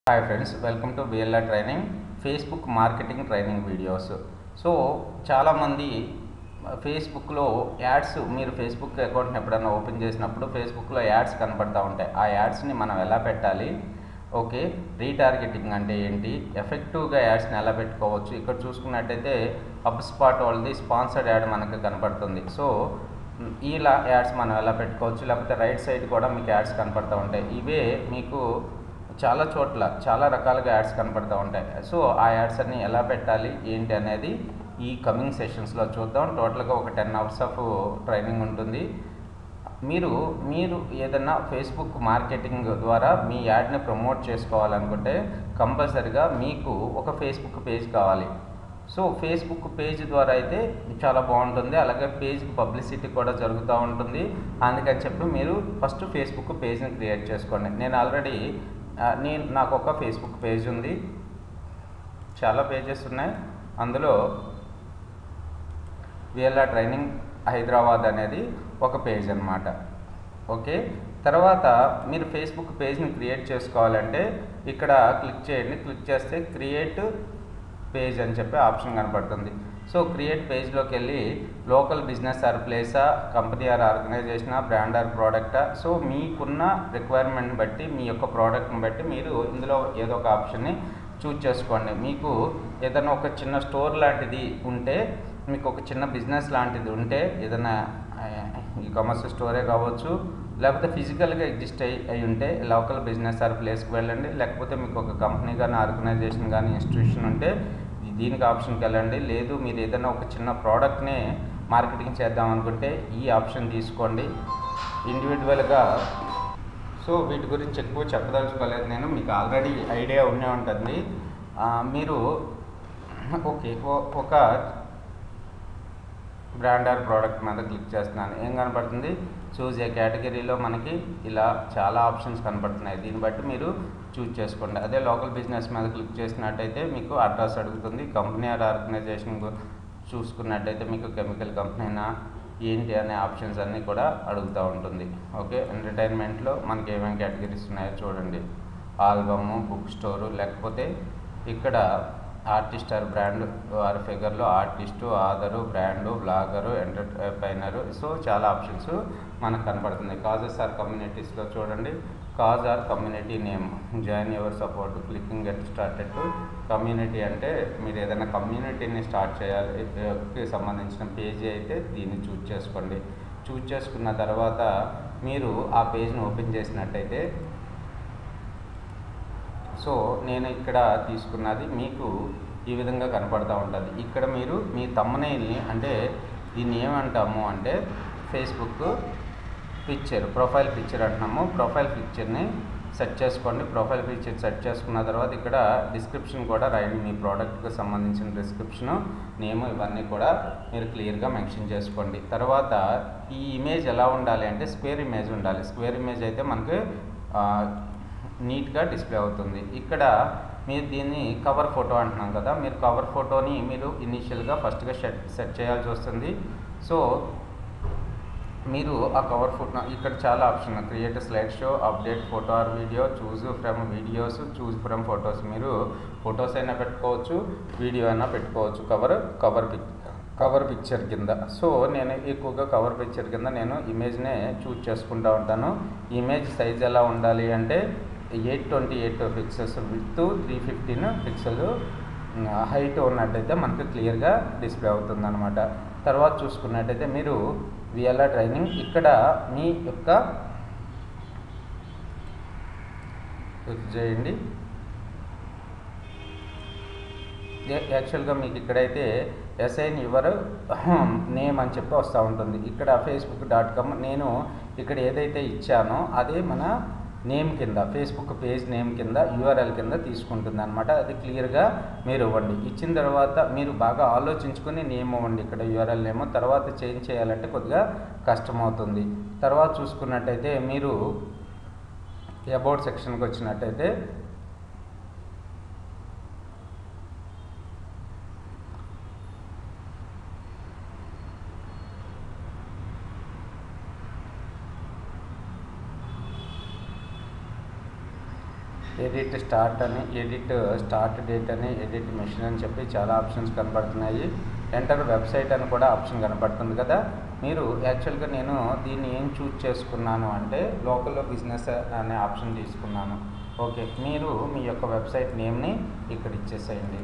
Hi friends welcome to BLR training Facebook marketing training videos so చాలామంది ఫేస్బుక్లో ads మీరు Facebook అకౌంట్ని ఎప్పుడైనా ఓపెన్ చేసినప్పుడు ఫేస్బుక్లో యాడ్స్ కనపడతా ఉంటాయి ఆ యాడ్స్ని మనం ఎలా పెట్టాలి ఓకే రీటార్గెటింగ్ అంటే ఏంటి ఎఫెక్టివ్గా యాడ్స్ని ఎలా పెట్టుకోవచ్చు ఇక్కడ చూసుకున్నట్టయితే హబ్ స్పాట్ వాళ్ళది స్పాన్సర్డ్ యాడ్ మనకు కనపడుతుంది సో ఇలా యాడ్స్ మనం ఎలా పెట్టుకోవచ్చు లేకపోతే రైట్ సైడ్ కూడా మీకు యాడ్స్ కనపడతా ఉంటాయి ఇవే మీకు చాలా చోట్ల చాలా రకాలుగా యాడ్స్ కనపడతా ఉంటాయి సో ఆ యాడ్స్ అన్ని ఎలా పెట్టాలి ఏంటి అనేది ఈ కమింగ్ సెషన్స్లో చూద్దాం టోటల్గా ఒక టెన్ అవర్స్ ఆఫ్ ట్రైనింగ్ ఉంటుంది మీరు మీరు ఏదన్నా ఫేస్బుక్ మార్కెటింగ్ ద్వారా మీ యాడ్ని ప్రమోట్ చేసుకోవాలనుకుంటే కంపల్సరిగా మీకు ఒక ఫేస్బుక్ పేజ్ కావాలి సో ఫేస్బుక్ పేజ్ ద్వారా అయితే చాలా బాగుంటుంది అలాగే పేజ్కి పబ్లిసిటీ కూడా జరుగుతూ ఉంటుంది అందుకని చెప్పి మీరు ఫస్ట్ ఫేస్బుక్ పేజ్ని క్రియేట్ చేసుకోండి నేను ఆల్రెడీ నేను నాకు ఒక ఫేస్బుక్ పేజ్ ఉంది చాలా పేజెస్ ఉన్నాయి అందులో విఎల్ఆర్ ట్రైనింగ్ హైదరాబాద్ అనేది ఒక పేజ్ అనమాట ఓకే తర్వాత మీరు ఫేస్బుక్ పేజ్ని క్రియేట్ చేసుకోవాలంటే ఇక్కడ క్లిక్ చేయండి క్లిక్ చేస్తే క్రియేట్ పేజ్ అని చెప్పి ఆప్షన్ కనపడుతుంది సో క్రియేట్ పేజ్లోకి వెళ్ళి లోకల్ బిజినెస్ ఆర్ ప్లేసా కంపెనీ ఆర్ ఆర్గనైజేషనా బ్రాండ్ ఆర్ ప్రోడక్టా సో మీకున్న రిక్వైర్మెంట్ని బట్టి మీ యొక్క ప్రోడక్ట్ని బట్టి మీరు ఇందులో ఏదో ఒక ఆప్షన్ని చూజ్ చేసుకోండి మీకు ఏదైనా ఒక చిన్న స్టోర్ లాంటిది ఉంటే మీకు ఒక చిన్న బిజినెస్ లాంటిది ఉంటే ఏదైనా ఈ కామర్స్ స్టోరే కావచ్చు లేకపోతే ఫిజికల్గా ఎగ్జిస్ట్ అయి అయి ఉంటే లోకల్ బిజినెస్ ఆర్ ప్లేస్కి వెళ్ళండి లేకపోతే మీకు ఒక కంపెనీ కానీ ఆర్గనైజేషన్ కానీ ఇన్స్టిట్యూషన్ ఉంటే దీనికి ఆప్షన్కి వెళ్ళండి లేదు మీరు ఏదైనా ఒక చిన్న ప్రోడక్ట్ని మార్కెటింగ్ చేద్దాం అనుకుంటే ఈ ఆప్షన్ తీసుకోండి ఇండివిజువల్గా సో వీటి గురించి ఎక్కువ చెప్పదలుచుకోలేదు నేను మీకు ఆల్రెడీ ఐడియా ఉండే ఉంటుంది మీరు ఓకే ఒక బ్రాండ్ ఆర్ ప్రోడక్ట్ మీద క్లిక్ చేస్తున్నాను ఏం కనపడుతుంది చూజ్ ఏ కేటగిరీలో మనకి ఇలా చాలా ఆప్షన్స్ కనపడుతున్నాయి దీన్ని బట్టి మీరు చూజ్ చేసుకోండి అదే లోకల్ బిజినెస్ మీద క్లిక్ చేసినట్టయితే మీకు అడ్రస్ అడుగుతుంది కంపెనీ ఆర్ ఆర్గనైజేషన్ చూసుకున్నట్టయితే మీకు కెమికల్ కంపెనీనా ఏంటి అనే ఆప్షన్స్ అన్నీ కూడా అడుగుతూ ఉంటుంది ఓకే ఎంటర్టైన్మెంట్లో మనకి ఏమేమి కేటగిరీస్ ఉన్నాయో చూడండి ఆల్బము బుక్ స్టోరు లేకపోతే ఇక్కడ ఆర్టిస్ట్ ఆర్ బ్రాండ్ ఆర్ ఫిగర్లో artist author brand blogger entertainer so చాలా ఆప్షన్స్ మనకు కనపడుతుంది కాజెస్ ఆర్ కమ్యూనిటీస్లో చూడండి cause or community name join your support clicking get started to community అంటే మీరు ఏదైనా కమ్యూనిటీని స్టార్ట్ చేయాలి సంబంధించిన పేజీ అయితే దీన్ని చూజ్ చేసుకోండి చూజ్ చేసుకున్న తర్వాత మీరు ఆ పేజ్ని ఓపెన్ చేసినట్టయితే సో నేను ఇక్కడ తీసుకున్నది మీకు ఈ విధంగా కనపడుతూ ఉంటుంది ఇక్కడ మీరు మీ తమ్మనైల్ని అంటే దీన్ని ఏమంటాము అంటే ఫేస్బుక్ పిక్చర్ ప్రొఫైల్ పిక్చర్ అంటున్నాము ప్రొఫైల్ పిక్చర్ని సెట్ చేసుకోండి ప్రొఫైల్ పిక్చర్ సెట్ చేసుకున్న తర్వాత ఇక్కడ డిస్క్రిప్షన్ కూడా రాయండి మీ ప్రోడక్ట్కి సంబంధించిన డిస్క్రిప్షను నేమ్ ఇవన్నీ కూడా మీరు క్లియర్గా మెన్షన్ చేసుకోండి తర్వాత ఈ ఇమేజ్ ఎలా ఉండాలి అంటే స్క్వేర్ ఇమేజ్ ఉండాలి స్క్వేర్ ఇమేజ్ అయితే మనకు నీట్గా డిస్ప్లే అవుతుంది ఇక్కడ మీరు దీన్ని కవర్ ఫోటో అంటున్నాం కదా మీరు కవర్ ఫోటోని మీరు ఇనీషియల్గా ఫస్ట్గా సెట్ సెట్ చేయాల్సి వస్తుంది సో మీరు ఆ కవర్ ఫోటో ఇక్కడ చాలా option create slide show update photo or video choose from videos choose from photos మీరు ఫొటోస్ అయినా పెట్టుకోవచ్చు వీడియో అయినా పెట్టుకోవచ్చు cover cover pic cover picture కింద సో నేను ఎక్కువగా కవర్ పిక్చర్ కింద నేను ఇమేజ్నే చూజ్ చేసుకుంటూ ఉంటాను ఇమేజ్ సైజ్ ఎలా ఉండాలి అంటే eight twenty eight pixels with three fifteen pixel height ఉన్నట్టయితే మనకు క్లియర్గా డిస్ప్లే అవుతుంది అనమాట తర్వాత చూసుకున్నట్టయితే మీరు విఎల్ఆర్ ట్రైనింగ్ ఇక్కడ మీ యొక్క క్లిక్ చేయండి యాక్చువల్గా మీకు ఇక్కడైతే ఎస్ఐన్ యువర్ నేమ్ అని చెప్పి వస్తూ ఉంటుంది ఇక్కడ ఫేస్బుక్ డాట్ కామ్ నేను ఇక్కడ ఏదైతే ఇచ్చానో అదే మన నేమ్ కింద ఫేస్బుక్ పేజ్ నేమ్ కింద యూఆర్ఎల్ కింద తీసుకుంటుంది అనమాట అది క్లియర్గా మీరు ఇవ్వండి ఇచ్చిన తర్వాత మీరు బాగా ఆలోచించుకొని నేమ్ ఇవ్వండి ఇక్కడ యూఆర్ఎల్ నేమ్ తర్వాత చేంజ్ చేయాలంటే కొద్దిగా కష్టమవుతుంది తర్వాత చూసుకున్నట్టయితే మీరు అబౌట్ సెక్షన్కి వచ్చినట్టయితే ఎడిట్ స్టార్ట్ అని ఎడిట్ స్టార్ట్ డేట్ అని ఎడిట్ మిషన్ అని చెప్పి చాలా ఆప్షన్స్ కనబడుతున్నాయి ఎంటర్ వెబ్సైట్ అని కూడా ఆప్షన్ కనబడుతుంది కదా మీరు యాక్చువల్గా నేను దీన్ని ఏం చూజ్ చేసుకున్నాను అంటే లోకల్లో బిజినెస్ అనే ఆప్షన్ తీసుకున్నాను ఓకే మీరు మీ యొక్క వెబ్సైట్ నేమ్ని ఇక్కడ ఇచ్చేసేయండి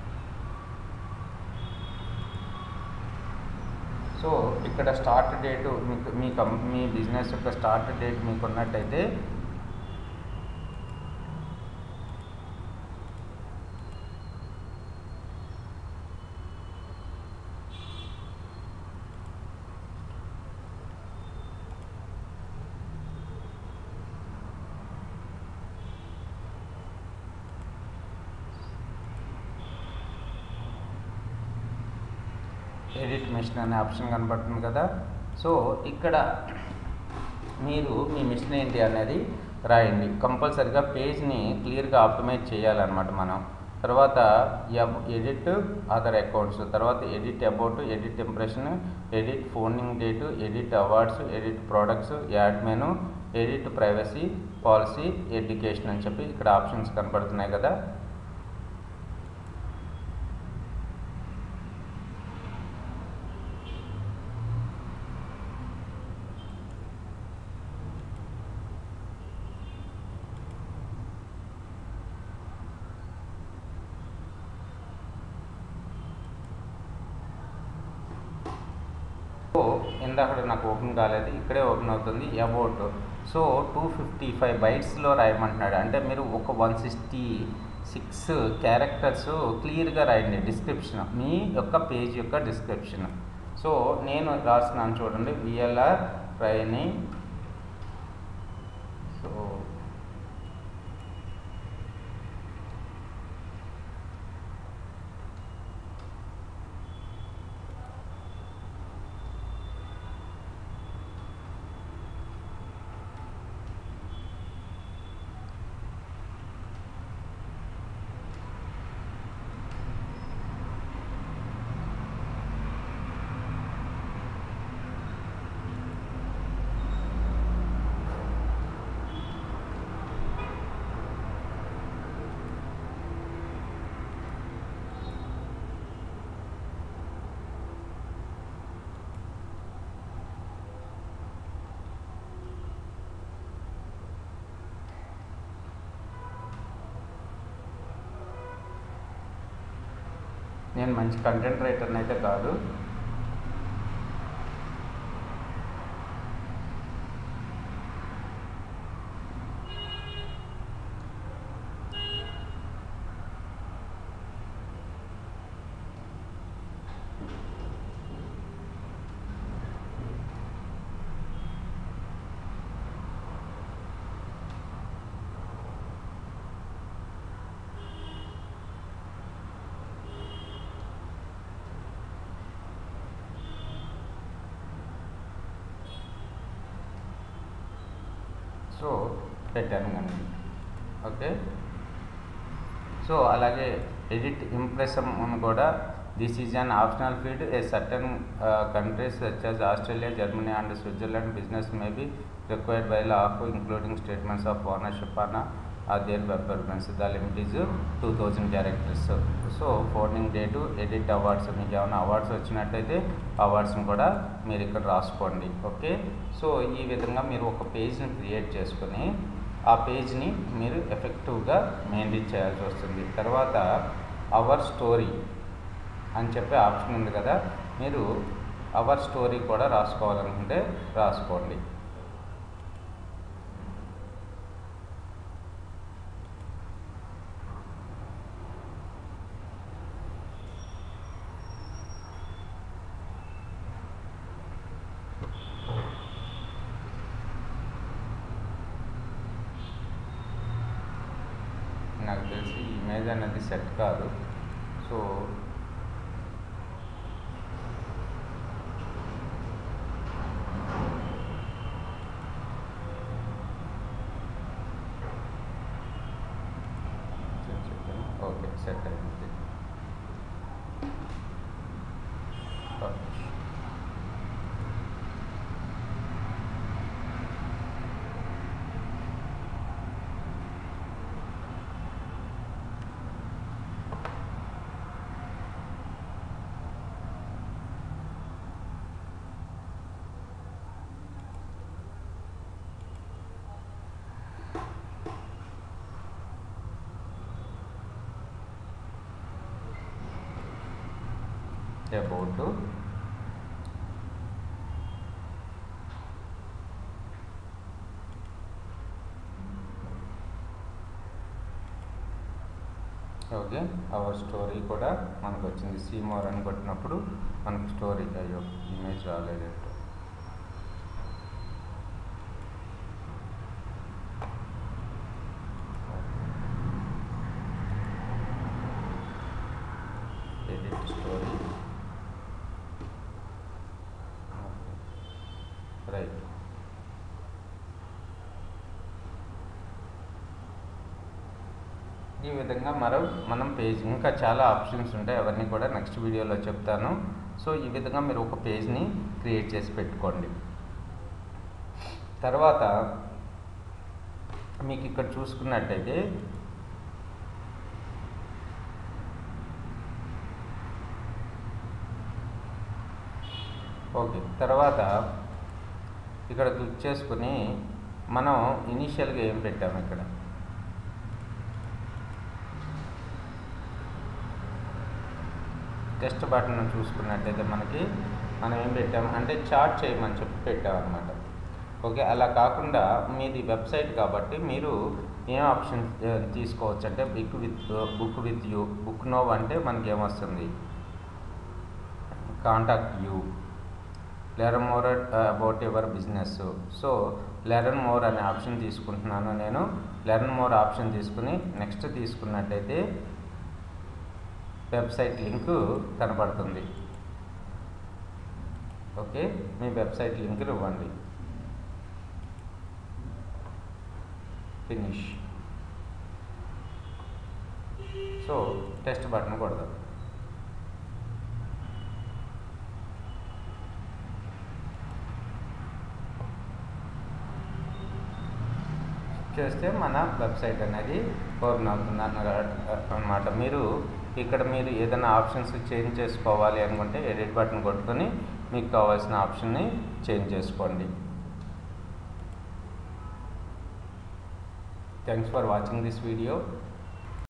సో ఇక్కడ స్టార్ట్ డేట్ మీకు మీ కం మీ బిజినెస్ యొక్క స్టార్ట్ డేట్ మీకు ఉన్నట్టయితే ఎడిట్ మిషన్ అనే ఆప్షన్ కనబడుతుంది కదా సో ఇక్కడ మీరు మీ మిషన్ ఏంటి అనేది రాయండి కంపల్సరిగా పేజ్ని క్లియర్గా ఆప్టిమైజ్ చేయాలన్నమాట మనం తర్వాత ఎడిట్ అదర్ అకౌంట్స్ తర్వాత edit about edit impression edit founding date edit awards edit products add menu edit privacy policy education అని చెప్పి ఇక్కడ ఆప్షన్స్ కనపడుతున్నాయి కదా సో ఇందాక నాకు ఓపెన్ కాలేదు ఇక్కడే ఓపెన్ అవుతుంది about so two fifty five బైట్స్లో రాయమంటున్నాడు అంటే మీరు ఒక వన్ సిక్స్టీ సిక్స్ క్యారెక్టర్స్ క్లియర్గా రాయండి డిస్క్రిప్షన్ మీ యొక్క పేజ్ యొక్క డిస్క్రిప్షన్ సో నేను రాస్తున్నాను చూడండి విఎల్ఆర్ ట్రైనింగ్ సో నేను మంచి కంటెంట్ రైటర్ని అయితే కాదు సో పెట్టాను కానీ ఓకే సో అలాగే ఎడిట్ ఇంప్రెషన్ అని కూడా this is an optional field a certain countries such as Australia Germany and Switzerland business may be required by law of including statements of ownership అన్న there web performance the limit is two thousand characters so founding date edit awards మీకు ఏమైనా awards వచ్చినట్టయితే అవార్డ్స్ని కూడా మీరు ఇక్కడ రాసుకోండి okay so ఈ విధంగా మీరు ఒక పేజ్ని క్రియేట్ చేసుకొని ఆ పేజ్ని మీరు ఎఫెక్టివ్గా మెయింటైన్ చేయాల్సి వస్తుంది తర్వాత అవర్ స్టోరీ అని చెప్పే ఆప్షన్ ఉంది కదా మీరు అవర్ స్టోరీ కూడా రాసుకోవాలనుకుంటే రాసుకోండి నాకు తెలిసి ఈ ఇమేజ్ అనేది సెట్ కాదు సో ఓకే సెట్ అయింది okay. About okay our story కూడా మనకు వచ్చింది సీమోర్ అని కొట్టినప్పుడు మనకు స్టోరీ అయ్యో ఇమేజ్ రాలేదేంటో ఎడిట్ స్టోరీ రైట్ ఈ విధంగా మరో మనం పేజ్ ఇంకా చాలా ఆప్షన్స్ ఉంటాయి అవన్నీ కూడా నెక్స్ట్ వీడియోలో చెప్తాను సో ఈ విధంగా మీరు ఒక పేజ్ని క్రియేట్ చేసి పెట్టుకోండి తర్వాత మీకు ఇక్కడ చూసుకున్నట్టయితే ఓకే తర్వాత ఇక్కడ క్లిక్ చేసుకుని మనం ఇనీషియల్గా ఏం పెట్టాము ఇక్కడ టెస్ట్ బటన్ చూసుకున్నట్టయితే మనకి మనం ఏం పెట్టాం అంటే చార్ట్ చేయమని చెప్పి పెట్టాం అనమాట ఓకే అలా కాకుండా మీది వెబ్సైట్ కాబట్టి మీరు ఏం ఆప్షన్ తీసుకోవచ్చు అంటే book with book with you book now అంటే మనకి ఏమొస్తుంది contact you learn more about your business so learn more అనే ఆప్షన్ తీసుకుంటున్నాను నేను లెరన్ మోర్ ఆప్షన్ తీసుకుని నెక్స్ట్ తీసుకున్నట్టయితే వెబ్సైట్ లింక్ కనపడుతుంది ఓకే మీ వెబ్సైట్ లింక్ ఇవ్వండి ఫినిష్ సో టెస్ట్ బటన్ కొడదాం చేస్తే మన వెబ్సైట్ అనేది ఓపెన్ అవుతుంది అన్నమాట మీరు ఇక్కడ మీరు ఏదైనా ఆప్షన్స్ చేంజ్ చేసుకోవాలి అనుకుంటే ఎడిట్ బటన్ కొట్టుకొని మీకు కావాల్సిన ఆప్షన్ని చేంజ్ చేసుకోండి thanks for watching this video